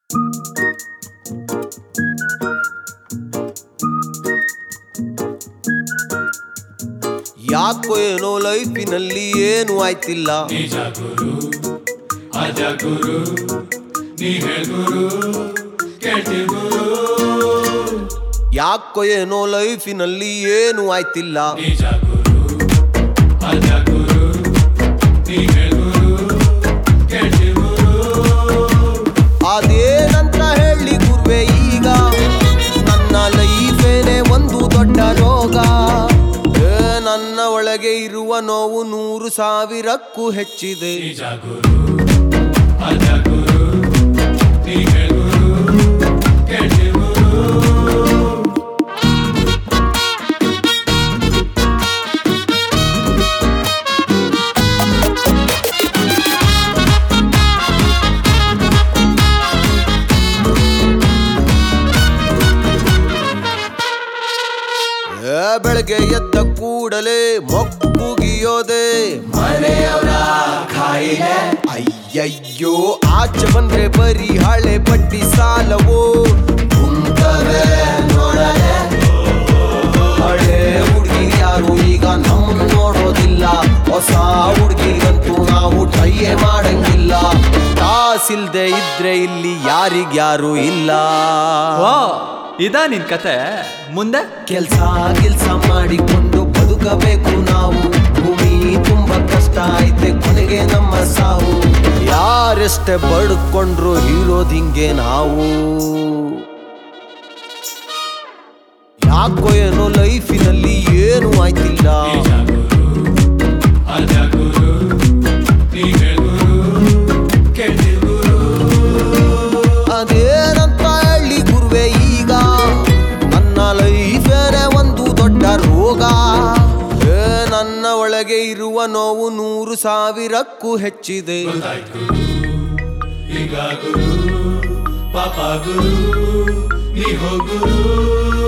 ಯಾಕೋ ಏನೋ ಲೈಫಿನಲ್ಲಿ ಏನು ಆಯ್ತಿಲ್ಲ ನಿಜ ಗುರು ಅಜ ಗುರು ನೀ ಗುರು ಕೇಳ್ತಿ ಗುರು ಯಾಕೋ ಏನೋ ಲೈಫಿನಲ್ಲಿ ಏನು ಆಯ್ತಿಲ್ಲ ನಿಜ ಗುರು ಅಜ ಗುರು ನೀ ಗುರು ಕೇಳ್ತಿ ಗುರು ಅದೇನಂತ ಹೇಳಿ ಗುರುವೆ ಈಗ ನನ್ನ ಲೈಫೇನೆ ಒಂದು ದೊಡ್ಡ ರೋಗ ಏ, ನನ್ನ ಒಳಗೆ ಇರುವ ನೋವು ನೂರು ಸಾವಿರಕ್ಕೂ ಹೆಚ್ಚಿದೆ ನಿಜ ಗುರು ಅಜ ಗುರು ನೀ ಗುರು ಕೇಳ್ತಿ ಗುರು ಏ, ಬೆಳಗ್ಗೆ ಎದ್ದ ಕೂಡಲೇ ಮೊಕ್ಕುಗಿಯೋದೆ ಮನೆಯವರ ಕಾಯಿಲೆ ಅಯ್ಯಯ್ಯೋ ಆಚೆ ಬಂದ್ರೆ ಬರೀ ಹಳೆ ಬಡ್ಡಿ ಸಾಲವೋ ಕುಂತವೆ ನೋಡಲೆ ಹಳೆ ಹುಡುಗಿರು ಯಾರು ಈಗ ನಮ್ಮನ್ನ ನೋಡೋದಿಲ್ಲ ಹೊಸ ಹುಡುಗಿಗಂತೂ ನಾವು ಟ್ರೈಯೇ ಮಾಡಂಗಿಲ್ಲ ಕಾಸಿಲ್ದೆ ಇದ್ರೆ ಇಲ್ಲಿ ಯಾರಿಗ್ಯಾರು ಇಲ್ಲ ವಾ ಇದಾ ನಿನ್ ಕತೆ ಮುಂದೆ ಕೆಲ್ಸ ಕೆಲ್ಸ ಮಾಡಿಕೊಂಡು ಬದುಕಬೇಕು ನಾವು ಭೂಮಿ ತುಂಬಾ ಕಷ್ಟ ಐತೆ ಕೊನೆಗೆ ನಮ್ಮ ಸಾವು ಯಾರೆಷ್ಟೇ ಬಡ್ಕೊಂಡ್ರು ಹೀರೋದ್ ಹಿಂಗೆ ನಾವು ಯಾಕೋ ಏನೋ ಲೈಫಿನಲ್ಲಿ ಏನು ಆಯ್ತಿಲ್ಲ ನಿಜ ಗುರು ಅಜ ಗುರು ನೀ ಗುರು ಕೇಳ್ತಿ ಗುರು ಅದೇನಂತ ಹೇಳಿ ಗುರುವೆ ಈಗ ನನ್ನ ಲೈಫೇನೆ ಒಂದು ದೊಡ್ಡ ರೋಗ ಏ, ನನ್ನ ಒಳಗೆ ಇರುವ ನೋವು ನೂರು ಸಾವಿರಕ್ಕೂ ಹೆಚ್ಚಿದೆ ಗೊತ್ತಾಯ್ತು ಈಗ ಗುರು ಪಾಪ ಗುರು ನೀ ಹೋಗುರು